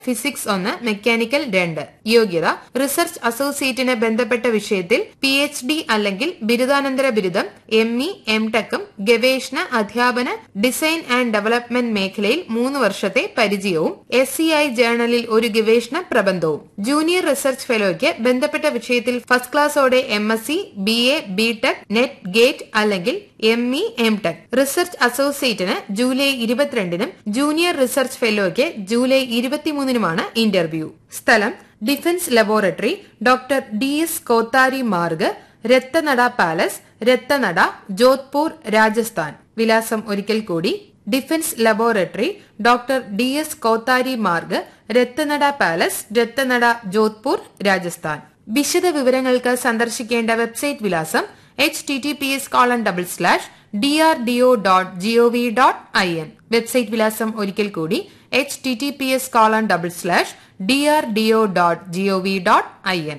physics ഒന്ന് mechanical രണ്ട് യോഗ്യത റിസർച്ച് അസോസിയേറ്റിന് ബന്ധപ്പെട്ട വിഷയത്തിൽ പി എച്ച് ഡി അല്ലെങ്കിൽ ബിരുദാനന്തര ബിരുദം എം ഇ എം ടെക്കും ഗവേഷണ അധ്യാപന ഡിസൈൻ ആൻഡ് ഡെവലപ്മെന്റ് മേഖലയിൽ മൂന്ന് വർഷത്തെ പരിചയവും എസ് സി ഐ ജേർണലിൽ ഒരു ഗവേഷണ പ്രബന്ധവും ജൂനിയർ റിസർച്ച് ഫെലോയ്ക്ക് ബന്ധപ്പെട്ട വിഷയത്തിൽ ഫസ്റ്റ് ക്ലാസ്സോടെ M S C B A B tech NET GATE അല്ലെങ്കിൽ M E M tech research അസോസിയേറ്റിന് ജൂലൈ ഇരുപത്തിരണ്ടിനും ജൂനിയർ റിസർച്ച് ഫെലോയ്ക്ക് ജൂലൈ ഇരുപത്തിമൂന്നിനുമാണ് ഇന്റർവ്യൂ സ്ഥലം defence laboratory doctor D S Kothari Marg Ratanada palace Ratanada Jodhpur Rajasthan വിലാസം ഒരിക്കൽ കൂടി defence laboratory doctor D S Kothari Marg Ratanada palace Ratanada Jodhpur Rajasthan വിശദ വിവരങ്ങൾക്ക് സന്ദർശിക്കേണ്ട വെബ്സൈറ്റ് വിലാസം H T T P S colon double slash D R D O dot gov dot I N website വിലാസം ഒരിക്കൽ കൂടി H T T P S colon double slash D R D O dot gov dot I N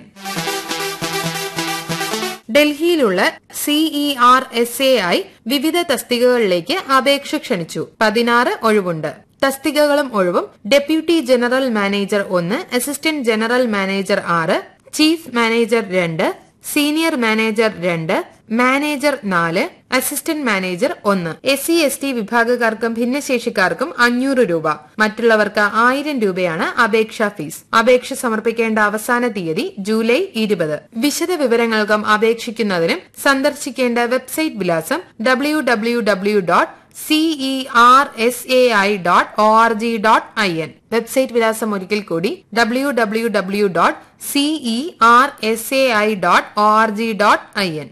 ഡൽഹിയിലുള്ള C E R S A ആയി വിവിധ തസ്തികകളിലേക്ക് അപേക്ഷ ക്ഷണിച്ചു പതിനാറ് ഒഴിവുണ്ട് തസ്തികകളും ഒഴിവും ഡെപ്യൂട്ടി ജനറൽ മാനേജർ ഒന്ന് അസിസ്റ്റന്റ് ജനറൽ മാനേജർ ആറ് ചീഫ് മാനേജർ രണ്ട് സീനിയർ മാനേജർ രണ്ട് മാനേജർ നാല് അസിസ്റ്റന്റ് മാനേജർ ഒന്ന് എസ് സി എസ് ടി വിഭാഗക്കാർക്കും ഭിന്നശേഷിക്കാർക്കും അഞ്ഞൂറ് രൂപ മറ്റുള്ളവർക്ക് ആയിരം രൂപയാണ് അപേക്ഷാ ഫീസ് അപേക്ഷ സമർപ്പിക്കേണ്ട അവസാന തീയതി ജൂലൈ ഇരുപത് വിശദ വിവരങ്ങൾക്കും അപേക്ഷിക്കുന്നതിനും സന്ദർശിക്കേണ്ട വെബ്സൈറ്റ് വിലാസം W W W dot C E R S A I dot O R G dot I N website വിലാസം ഒരിക്കൽ കൂടി W W W dot C E R S A I dot O R G dot I N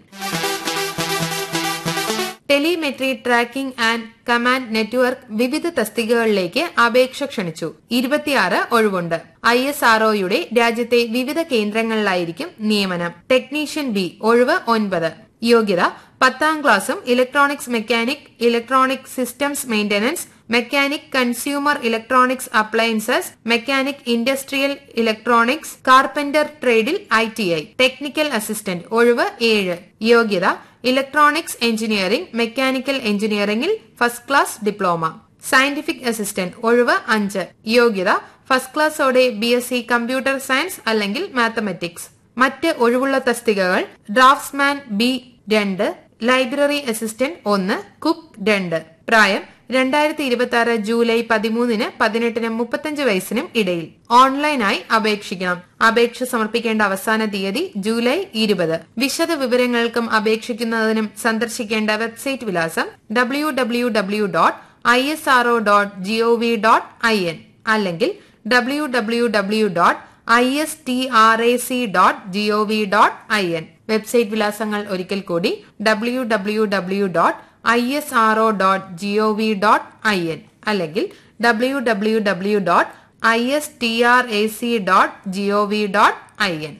telemetry tracking and command network വിവിധ തസ്തികകളിലേക്ക് അപേക്ഷ ക്ഷണിച്ചു ഇരുപത്തിയാറ് ഒഴിവുണ്ട് I S ആർഒയുടെ രാജ്യത്തെ വിവിധ കേന്ദ്രങ്ങളിലായിരിക്കും നിയമനം ടെക്നീഷ്യൻ ബി ഒഴിവ് ഒൻപത് യോഗ്യത പത്താം ക്ലാസ്സും electronics mechanic electronic systems maintenance mechanic consumer electronics appliances mechanic industrial electronics carpenter ട്രേഡിൽ I T I technical assistant ഒഴിവ് ഏഴ് യോഗ്യത ഇലക്ട്രോണിക്സ് എഞ്ചിനീയറിംഗ് മെക്കാനിക്കൽ എഞ്ചിനീയറിംഗിൽ first class diploma scientific assistant ഒഴിവ് അഞ്ച് യോഗ്യത ഫസ്റ്റ് ക്ലാസ്സോടെ B S C computer science അല്ലെങ്കിൽ മാത്തമെറ്റിക്സ് മറ്റ് ഒഴിവുള്ള തസ്തികകൾ ഡ്രാഫ്റ്റ്സ്മാൻ ബി രണ്ട് ലൈബ്രറി അസിസ്റ്റന്റ് ഒന്ന് കുക്ക് രണ്ട് പ്രായം രണ്ടായിരത്തി ഇരുപത്തി ആറ് ജൂലൈ പതിമൂന്നിന് പതിനെട്ടിനും മുപ്പത്തഞ്ച് വയസ്സിനും ഇടയിൽ ഓൺലൈനായി അപേക്ഷിക്കണം അപേക്ഷ സമർപ്പിക്കേണ്ട അവസാന തീയതി ജൂലൈ ഇരുപത് വിശദ വിവരങ്ങൾക്കും അപേക്ഷിക്കുന്നതിനും സന്ദർശിക്കേണ്ട വെബ്സൈറ്റ് വിലാസം W W W dot I S R O dot gov dot I N അല്ലെങ്കിൽ W W W dot I S T R A C dot gov dot I N website വിലാസങ്ങൾ ഒരിക്കൽ കൂടി W W W dot I S R O dot gov dot I N അല്ലെങ്കിൽ W W W dot I S T R A C dot gov dot I N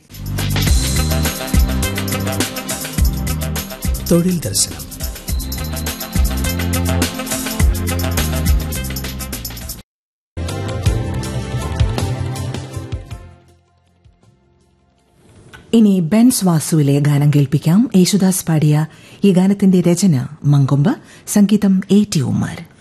തൊഴിൽ ദർശനം ഇനി Benz വാസുവിലെ ഗാനം കേൾപ്പിക്കാം യേശുദാസ് പാടിയ ഈ ഗാനത്തിന്റെ രചന മങ്കൊമ്പ് സംഗീതം എ ടി ഉമാർ